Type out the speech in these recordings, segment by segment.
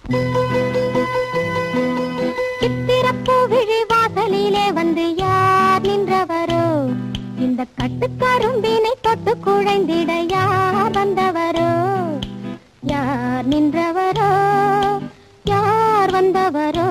சித்திரப்பூ விழி வாசலிலே வந்து யார் நின்றவரோ இந்த கட்டுக்கரும்பினை தொட்டு குழைந்திட யார் வந்தவரோ யார் நின்றவரோ யார் வந்தவரோ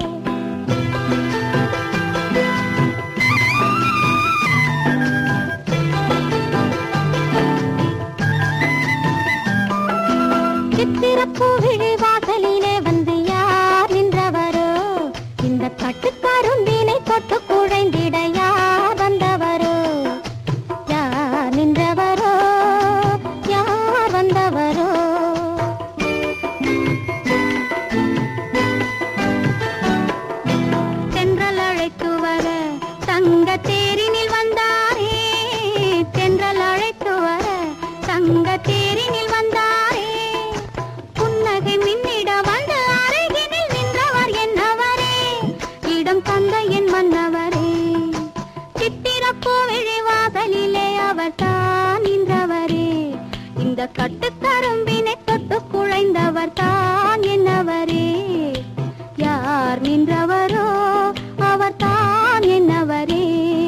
சித்திரப்பூ விழி வாசலிலே வந்து யார் நின்றவரோ இந்த கட்டுக்கரும்பினை தொட்டு குழைந்திட யார் வந்தவரோ யார் நின்றவரோ யார் வந்தவரோ தென்றல் அழைத்து வர தங்க தேரினில் வந்தாரே தென்றல் அழைத்து வர தங்க தேரினில் வந்தாரே புன்னகை மின்னிட வந்து அருகினில் நின்றவர் என்னவரே இடம் தந்த என் மன்னவரே சித்திரப்பூ விழி வாசலிலே அவர் தான் நின்றவரே இந்த கட்டுக்கரும்பினை தொட்டு குழைந்தவர் தான் என்னவரே யார் நின்றவரோ அவர் தான் என்னவரே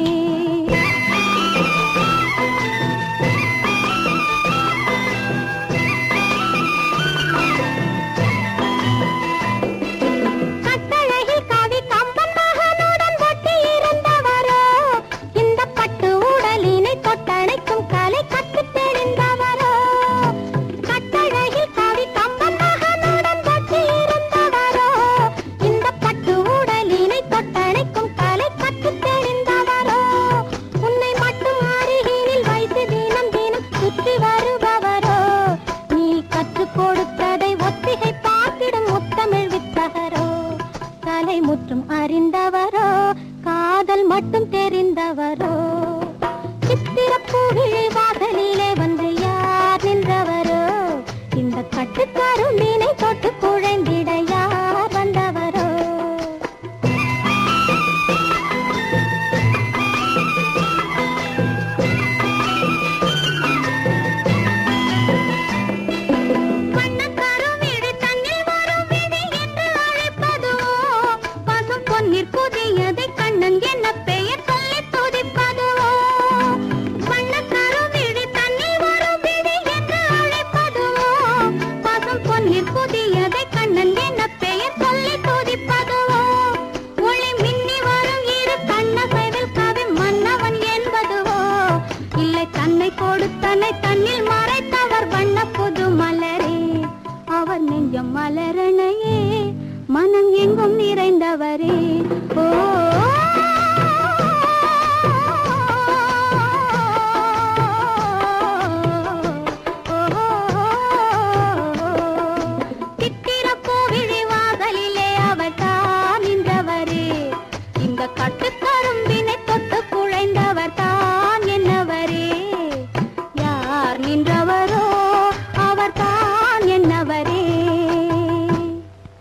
கட்டழகில் காவி கம்பன் மகனுடன் ஒட்டி இருந்தவரோ இந்த பட்டு உடலினை தொட்டணைக்கும் கலை கற்றுத் தெரிந்தவரோ கட்டழகில் காவி கம்பன் மகனுடன் ஒட்டி இருந்தவரோ இந்த பட்டு உடலினை தொட்டணைக்கும் கலை கற்றுத் தெரிந்தவரோ உன்னை மட்டும் அருகினில் வைத்து தினம் தினம் சுற்றி வருபவரோ நீ கற்றுக் கொடுத்ததை ஒத்திகை பார்த்திடும் முத்தமிழ் வித்தகரோ கலை முற்றும் அறிந்தவரோ காதல் மட்டும் தெரிந்தவரோ சித்திரப்பூ விழி வாசலிலே வந்து யார் நின்றவரோ இந்த கட்டுக்கரும்பினை தொட்டு குழைந்திட யார் வந்தவரோ வண்ணக்கருவிழி தன்னில் வரும் விதி என்று அழைப்பதுவோ பசும் பொன்னிற் புதியதை கண்ணன் என்ன பெயர் சொல்லி துதிப்பதுவோ வண்ணக்கருவிழி தன்னில் வரும் விதி என்று அழைப்பதுவோ பசும் பொன்னிற் புதியதை கண்ணன் என்ன பெயர் சொல்லி துதிப்பதுவோ ஒளி மின்னி வரும் இரு கண்ணசைவில் கவி மன்னவன் என்பதுவோ இல்லை தன்னை கொடுத்தனை தன்னில் மறைத்தவர் வண்ண புது மலரே அவர் நெஞ்சம் மலரணையே மனம் எங்கும் நிறைந்தவரே ஓ